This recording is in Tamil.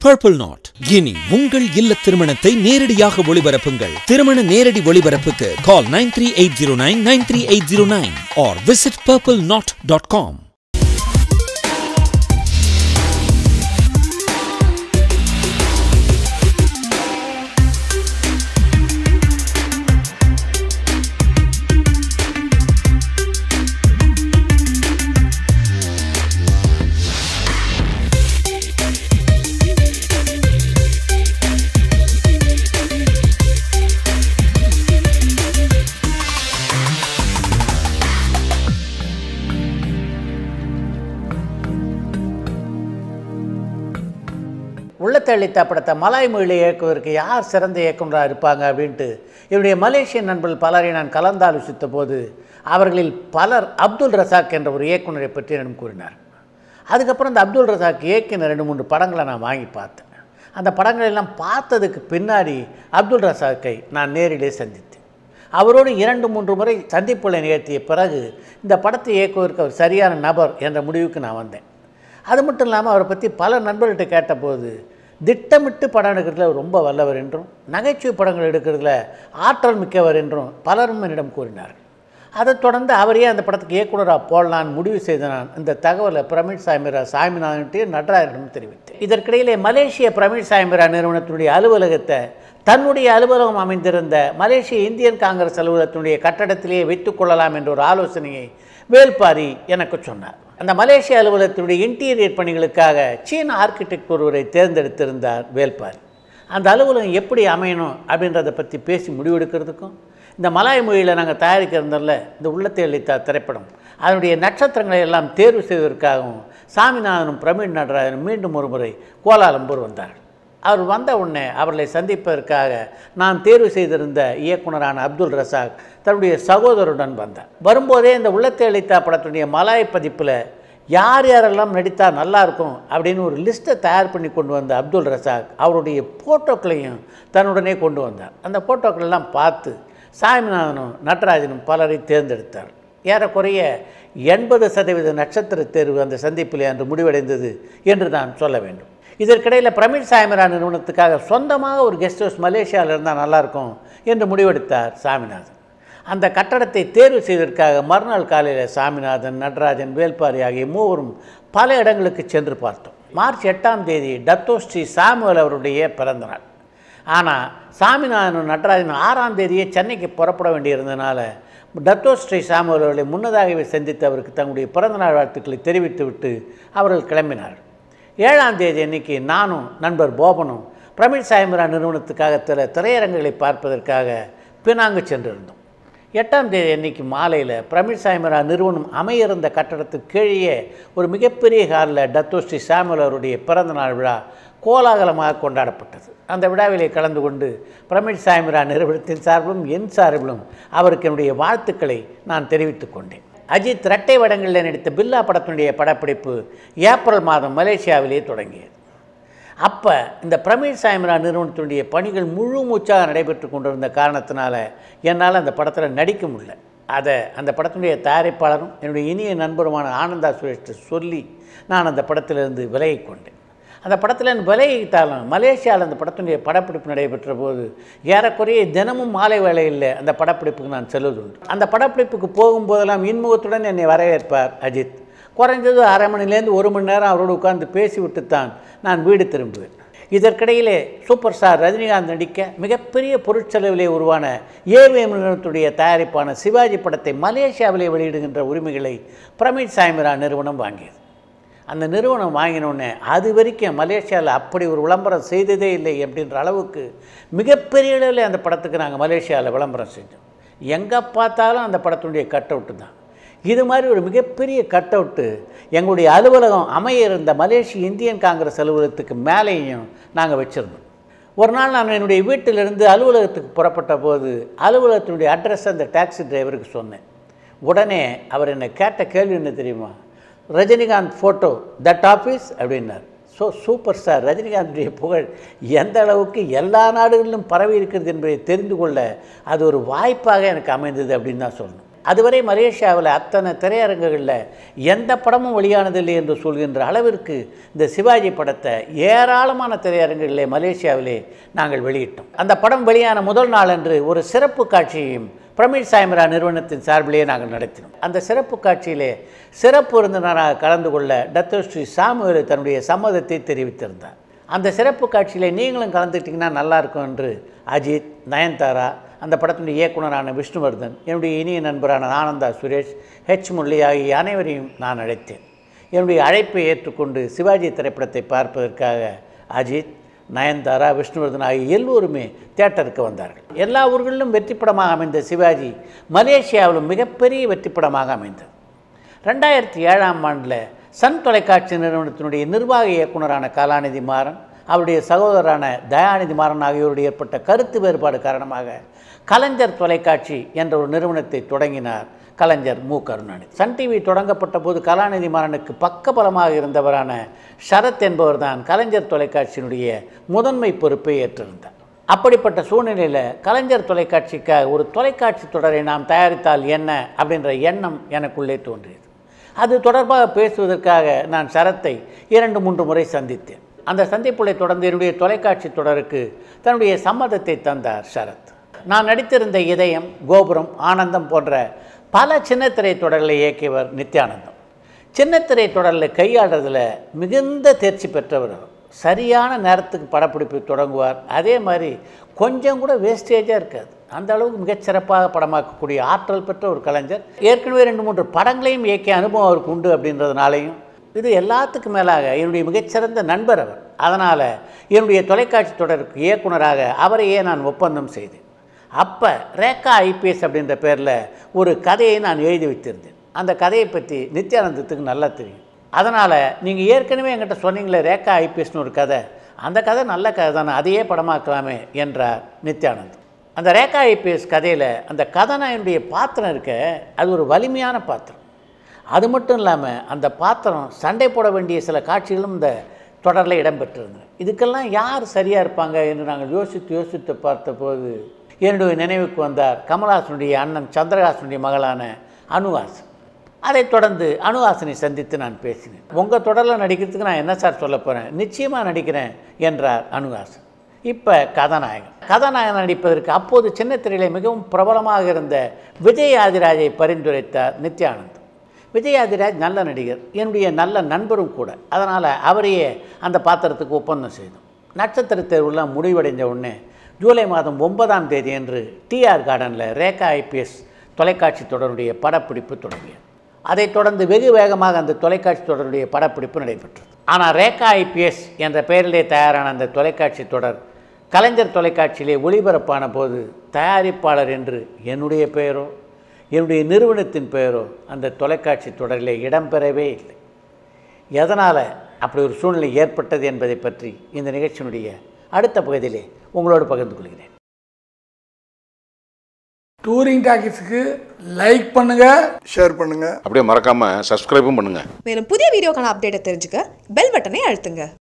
பர்பிள் நாட் இனி உங்கள் இல்ல திருமணத்தை நேரடியாக ஒளிபரப்புங்கள் திருமண நேரடி ஒளிபரப்புக்கு call nine three eight zero nine nine three eight zero nine or visit purple knot dot com உள்ளத்தை அளித்த படத்தை மலாய் மொழியில் இயக்குவதற்கு யார் சிறந்த இயக்குனராக இருப்பாங்க அப்படின்ட்டு என்னுடைய மலேசிய நண்பர்கள் பலரை நான் கலந்தாலோசித்த போது அவர்களில் பலர் அப்துல் ரசாக் என்ற ஒரு இயக்குனரை பற்றி என்னிடம் கூறினார் அதுக்கப்புறம் இந்த அப்துல் ரசாக் இயக்கின ரெண்டு மூன்று படங்களை நான் வாங்கி பார்த்தேன் அந்த படங்களை எல்லாம் பார்த்ததுக்கு பின்னாடி அப்துல் ரசாக்கை நான் நேரிலே சந்தித்தேன் அவரோடு இரண்டு மூன்று முறை சந்திப்புகளை நிகழ்த்திய பிறகு இந்த படத்தை இயக்குவதற்கு அவர் சரியான நபர் என்ற முடிவுக்கு நான் வந்தேன் அது மட்டும் இல்லாமல் அவரை பற்றி பல நண்பர்கள்ட்ட கேட்டபோது திட்டமிட்டு படம் எடுக்கிறதுல அவர் ரொம்ப வல்லவர் என்றும் நகைச்சுவை படங்கள் எடுக்கிறதுல ஆற்றல் மிக்கவர் என்றும் பலரும் என்னிடம் கூறினார் அதைத் தொடர்ந்து அவரையே அந்த படத்துக்கு இயக்குனராக போடலான்னு முடிவு செய்த நான் இந்த தகவலை பிரமிழ் சாய்மிரா சாமிநாதன்ட்டு நடராஜனிடம் தெரிவித்தேன் இதற்கிடையிலே மலேசிய பிரமிழ் சாய்மிரா நிறுவனத்தினுடைய அலுவலகத்தை தன்னுடைய அலுவலகம் அமைந்திருந்த மலேசிய இந்தியன் காங்கிரஸ் அலுவலகத்தினுடைய கட்டடத்திலேயே வைத்துக் கொள்ளலாம் என்ற ஒரு ஆலோசனையை வேல்பாரி எனக்கு சொன்னார் அந்த மலேசிய அலுவலகத்தினுடைய இன்டீரியர் பணிகளுக்காக சீன ஆர்கிடெக்ட் ஒருவரை தேர்ந்தெடுத்திருந்தார் வேல்பாரி அந்த அலுவலகம் எப்படி அமையணும் அப்படின்றத பற்றி பேசி முடிவெடுக்கிறதுக்கும் இந்த மலாய் மொழியில் நாங்கள் தயாரிக்கிறதில்ல இந்த உள்ளத்தை அளித்த திரைப்படம் அதனுடைய நட்சத்திரங்களை எல்லாம் தேர்வு செய்வதற்காகவும் சாமிநாதனும் பிரமிழ் நடராஜனும் மீண்டும் ஒரு முறை கோலாலம்பூர் வந்தார்கள் அவர் வந்த உடனே அவர்களை சந்திப்பதற்காக நான் தேர்வு செய்திருந்த இயக்குனரான அப்துல் ரசாக் தன்னுடைய சகோதரருடன் வந்தார் வரும்போதே இந்த உள்ளத்தை அளித்தா படத்துடைய மலாய் பதிப்பில் யார் யாரெல்லாம் நடித்தால் நல்லா இருக்கும் அப்படின்னு ஒரு லிஸ்ட்டை தயார் பண்ணி கொண்டு வந்த அப்துல் ரசாக் அவருடைய ஃபோட்டோக்களையும் தன்னுடனே கொண்டு வந்தார் அந்த ஃபோட்டோக்கள் எல்லாம் பார்த்து சாமிநாதனும் நடராஜனும் பலரை தேர்ந்தெடுத்தார் ஏறக்குறைய எண்பது சதவீத நட்சத்திர தேர்வு அந்த சந்திப்பில் அன்று முடிவடைந்தது என்று நான் சொல்ல வேண்டும் இதற்கிடையில் பிரமிழ் சாய்மரா நிறுவனத்துக்காக சொந்தமாக ஒரு கெஸ்ட் ஹவுஸ் மலேசியாவில் இருந்தால் நல்லாயிருக்கும் என்று முடிவெடுத்தார் சாமிநாதன் அந்த கட்டடத்தை தேர்வு செய்வதற்காக மறுநாள் காலையில் சாமிநாதன் நடராஜன் வேல்பாரி ஆகிய மூவரும் பல இடங்களுக்கு சென்று பார்த்தோம் மார்ச் எட்டாம் தேதி டத்தோ ஸ்ரீ சாமுவேல் அவருடைய பிறந்தநாள் ஆனால் சாமிநாதனும் நடராஜனும் ஆறாம் தேதியே சென்னைக்கு புறப்பட வேண்டியிருந்தனால டத்தோ ஸ்ரீ சாமுவேல் அவர்களை முன்னதாகவே சந்தித்து அவருக்கு தங்களுடைய பிறந்தநாள் வாழ்த்துக்களை தெரிவித்துவிட்டு அவர்கள் கிளம்பினார்கள் ஏழாம் தேதி அன்னைக்கு நானும் நண்பர் போபனும் பிரமிழ் சாயமரா நிறுவனத்துக்காக திற திரையரங்குகளை பார்ப்பதற்காக பினாங்கு சென்றிருந்தோம் எட்டாம் தேதி அன்னைக்கு மாலையில் பிரமிழ் சாய்மரா நிறுவனம் அமையிருந்த கட்டடத்துக்கு கீழே ஒரு மிகப்பெரிய ஹாலில் டத்தோ ஸ்ரீ சாமுவேல் அவருடைய பிறந்தநாள் விழா கோலாகலமாக கொண்டாடப்பட்டது அந்த விழாவிலே கலந்து கொண்டு பிரமிழ் சாய்மரா நிறுவனத்தின் சார்பிலும் என் சார்பிலும் அவருக்கு என்னுடைய வாழ்த்துக்களை நான் தெரிவித்துக் கொண்டேன் அஜித் இரட்டை வடங்களில் நடித்த பில்லா படத்தினுடைய படப்பிடிப்பு ஏப்ரல் மாதம் மலேசியாவிலே தொடங்கியது அப்போ இந்த பிரமீர் சாய்மரா நிறுவனத்தினுடைய பணிகள் முழு மூச்சாக நடைபெற்று கொண்டிருந்த காரணத்தினால என்னால் அந்த படத்தில் நடிக்க முடியல அதை அந்த படத்தினுடைய தயாரிப்பாளரும் என்னுடைய இனிய நண்பருமான ஆனந்தா சுரேஷ்ட சொல்லி நான் அந்த படத்திலிருந்து விலகி கொண்டேன் அந்த படத்தில் விலகிட்டாலும் மலேசியாவில் அந்த படத்தினுடைய படப்பிடிப்பு நடைபெற்ற போது ஏறக்குறைய தினமும் மாலை வேளையில் அந்த படப்பிடிப்புக்கு நான் செல்வதுண்டு அந்த படப்பிடிப்புக்கு போகும்போதெல்லாம் இன்முகத்துடன் என்னை வரவேற்பார் அஜித் குறைஞ்சது அரை மணிலேருந்து ஒரு மணி நேரம் அவரோடு உட்கார்ந்து பேசிவிட்டு தான் நான் வீடு திரும்புவேன் இதற்கிடையிலே சூப்பர் ஸ்டார் ரஜினிகாந்த் நடிக்க மிகப்பெரிய பொருட்செலவிலே உருவான ஏவிஎம் நிறுவனத்துடைய தயாரிப்பான சிவாஜி படத்தை மலேசியாவிலே வெளியிடுகின்ற உரிமைகளை பிரமிட் சாய்மரா நிறுவனம் வாங்கியது அந்த நிறுவனம் வாங்கினோடனே அது வரைக்கும் மலேசியாவில் அப்படி ஒரு விளம்பரம் செய்ததே இல்லை அப்படின்ற அளவுக்கு மிகப்பெரிய அளவில் அந்த படத்துக்கு நாங்கள் மலேசியாவில் விளம்பரம் செஞ்சோம் எங்கே பார்த்தாலும் அந்த படத்தினுடைய கட் அவுட்டு தான் இது மாதிரி ஒரு மிகப்பெரிய கட் அவுட்டு எங்களுடைய அலுவலகம் அமைய இருந்த மலேசிய இந்தியன் காங்கிரஸ் அலுவலகத்துக்கு மேலேயும் நாங்கள் வச்சுருந்தோம் ஒரு நாள் நான் என்னுடைய வீட்டிலிருந்து அலுவலகத்துக்கு புறப்பட்ட போது அலுவலகத்தினுடைய அட்ரஸ் அந்த டாக்ஸி டிரைவருக்கு சொன்னேன் உடனே அவர் என்னை கேட்ட கேள்வி என்ன தெரியுமா ரஜினிகாந்த் ஃபோட்டோ தட் ஆஃபீஸ் அப்படின்னார் ஸோ சூப்பர் ஸ்டார் ரஜினிகாந்துடைய புகழ் எந்த அளவுக்கு எல்லா நாடுகளிலும் பரவி இருக்கிறது என்பதை தெரிந்து கொள்ள அது ஒரு வாய்ப்பாக எனக்கு அமைந்தது அப்படின்னு தான் சொல்லணும் அதுவரை மலேசியாவில் அத்தனை திரையரங்குகளில் எந்த படமும் வெளியானதில்லை என்று சொல்கின்ற அளவிற்கு இந்த சிவாஜி படத்தை ஏராளமான திரையரங்குகளிலே மலேசியாவிலே நாங்கள் வெளியிட்டோம் அந்த படம் வெளியான முதல் நாளன்று ஒரு சிறப்பு காட்சியையும் பிரமிழ் சாய்மரா நிறுவனத்தின் சார்பிலேயே நாங்கள் நடத்தினோம் அந்த சிறப்பு காட்சியிலே சிறப்பு விருந்தினராக கலந்து கொள்ள டத்தோஸ்ரீ சாமுவேலு தன்னுடைய சம்மதத்தை தெரிவித்திருந்தார் அந்த சிறப்பு காட்சியில் நீங்களும் கலந்துக்கிட்டிங்கன்னா நல்லாயிருக்கும் என்று அஜித் நயன்தாரா அந்த படத்தினுடைய இயக்குனரான விஷ்ணுவர்தன் என்னுடைய இனிய நண்பரான ஆனந்தா சுரேஷ் ஹெச் முரளி ஆகிய அனைவரையும் நான் அழைத்தேன் என்னுடைய அழைப்பை ஏற்றுக்கொண்டு சிவாஜி திரைப்படத்தை பார்ப்பதற்காக அஜித் நயன்தாரா விஷ்ணுவர்தன் ஆகிய எல்லோருமே தேட்டருக்கு வந்தார்கள் எல்லா ஊர்களிலும் வெற்றி படமாக அமைந்த சிவாஜி மலேசியாவிலும் மிகப்பெரிய வெற்றி படமாக அமைந்தது ரெண்டாயிரத்தி ஏழாம் ஆண்டில் சன் தொலைக்காட்சி நிறுவனத்தினுடைய நிர்வாக இயக்குனரான கலாநிதி மாறன் அவருடைய சகோதரரான தயாநிதி மாறன் ஆகியோருடைய ஏற்பட்ட கருத்து வேறுபாடு காரணமாக கலைஞர் தொலைக்காட்சி என்ற ஒரு நிறுவனத்தை தொடங்கினார் கலைஞர் மு கருணாநிதி சன் டிவி தொடங்கப்பட்ட போது கலாநிதி மாறனுக்கு பக்கபலமாக இருந்தவரான சரத் என்பவர் தான் கலைஞர் தொலைக்காட்சியினுடைய முதன்மை பொறுப்பை ஏற்றிருந்தார் அப்படிப்பட்ட சூழ்நிலையில் கலைஞர் தொலைக்காட்சிக்காக ஒரு தொலைக்காட்சி தொடரை நாம் தயாரித்தால் என்ன அப்படின்ற எண்ணம் எனக்குள்ளே தோன்றியது அது தொடர்பாக பேசுவதற்காக நான் சரத்தை இரண்டு மூன்று முறை சந்தித்தேன் அந்த சந்திப்புகளை தொடர்ந்து என்னுடைய தொலைக்காட்சி தொடருக்கு தன்னுடைய சம்மதத்தை தந்தார் சரத் நான் நடித்திருந்த இதயம் கோபுரம் ஆனந்தம் போன்ற பல சின்னத்திரை தொடர்களை இயக்கியவர் நித்யானந்தம் சின்னத்திரை தொடரில் கையாளுறதுல மிகுந்த தேர்ச்சி பெற்றவர் அவர். சரியான நேரத்துக்கு படப்பிடிப்பு தொடங்குவார் அதே மாதிரி கொஞ்சம் கூட வேஸ்டேஜாக இருக்காது அந்த அளவுக்கு மிகச்சிறப்பாக படமாக்கக்கூடிய ஆற்றல் பெற்ற ஒரு கலைஞர் ஏற்கனவே ரெண்டு மூன்று படங்களையும் இயக்கிய அனுபவம் அவருக்கு உண்டு அப்படின்றதுனாலையும் இது எல்லாத்துக்கும் மேலாக என்னுடைய மிகச்சிறந்த நண்பர் அவர் அதனால் என்னுடைய தொலைக்காட்சி தொடருக்கு இயக்குனராக அவரையே நான் ஒப்பந்தம் செய்தேன் அப்போ ரேகா ஐபிஎஸ் அப்படின்ற பேரில் ஒரு கதையை நான் எழுதி வைத்திருந்தேன் அந்த கதையை பற்றி நித்யானந்தத்துக்கு நல்லா தெரியும் அதனால் நீங்கள் ஏற்கனவே என்கிட்ட சொன்னீங்களே ரேகா ஐபிஎஸ்னு ஒரு கதை அந்த கதை நல்ல கதை தானே அதையே படமாக்கலாமே என்றார் நித்யானந்த் அந்த ரேகா ஐபிஎஸ் கதையில் அந்த கதாநாயகனுடைய பாத்திரம் இருக்க அது ஒரு வலிமையான பாத்திரம் அது மட்டும் இல்லாமல் அந்த பாத்திரம் சண்டை போட வேண்டிய சில காட்சிகளும் இந்த தொடரில் இடம்பெற்றிருந்தன இதுக்கெல்லாம் யார் சரியாக இருப்பாங்க என்று நாங்கள் யோசித்து யோசித்து பார்த்தபோது என்னுடைய நினைவுக்கு வந்தார் கமல்ஹாசனுடைய அண்ணன் சந்திரஹாசனுடைய மகளான அனுஹாசன் அதைத் தொடர்ந்து அனுஹாசனை சந்தித்து நான் பேசினேன் உங்கள் தொடரில் நடிக்கிறதுக்கு நான் என்ன சார் சொல்ல போகிறேன் நிச்சயமாக நடிக்கிறேன் என்றார் அனுஹாசன் இப்போ கதாநாயகன் கதாநாயகன் நடிப்பதற்கு அப்போது சின்னத்திரையிலே மிகவும் பிரபலமாக இருந்த விஜய் ஆதிராஜை பரிந்துரைத்தார் நித்யானந்த் விஜய் ஆதிராஜ் நல்ல நடிகர் என்னுடைய நல்ல நண்பரும் கூட அதனால் அவரையே அந்த பாத்திரத்துக்கு ஒப்பந்தம் செய்தோம் நட்சத்திர தேர்வுலாம் முடிவடைந்த உடனே ஜூலை மாதம் ஒன்பதாம் தேதி அன்று டிஆர் கார்டனில் ரேகா ஐபிஎஸ் தொலைக்காட்சி தொடருடைய படப்பிடிப்பு தொடங்கியது அதைத் தொடர்ந்து வெகு வேகமாக அந்த தொலைக்காட்சி தொடருடைய படப்பிடிப்பு நடைபெற்றது ஆனால் ரேகா ஐபிஎஸ் என்ற பெயரிலே தயாரான அந்த தொலைக்காட்சி தொடர் கலைஞர் தொலைக்காட்சியிலே ஒளிபரப்பான போது தயாரிப்பாளர் என்று என்னுடைய பெயரோ என்னுடைய நிறுவனத்தின் பெயரோ அந்த தொலைக்காட்சி தொடரிலே இடம்பெறவே இல்லை எதனால் அப்படி ஒரு சூழ்நிலை ஏற்பட்டது என்பதை பற்றி இந்த நிகழ்ச்சியினுடைய அடுத்த பகுதியிலே உங்களோடு பகிர்ந்து கொள்கிறேன் டூரிங் டாக்கிஸுக்கு லைக் பண்ணுங்க ஷேர் பண்ணுங்க அப்படியே மறக்காம சப்ஸ்கிரைபும் பண்ணுங்க மேலும் புதிய வீடியோக்கான அப்டேட்டை தெரிஞ்சுக்க பெல் பட்டனை அழுத்துங்க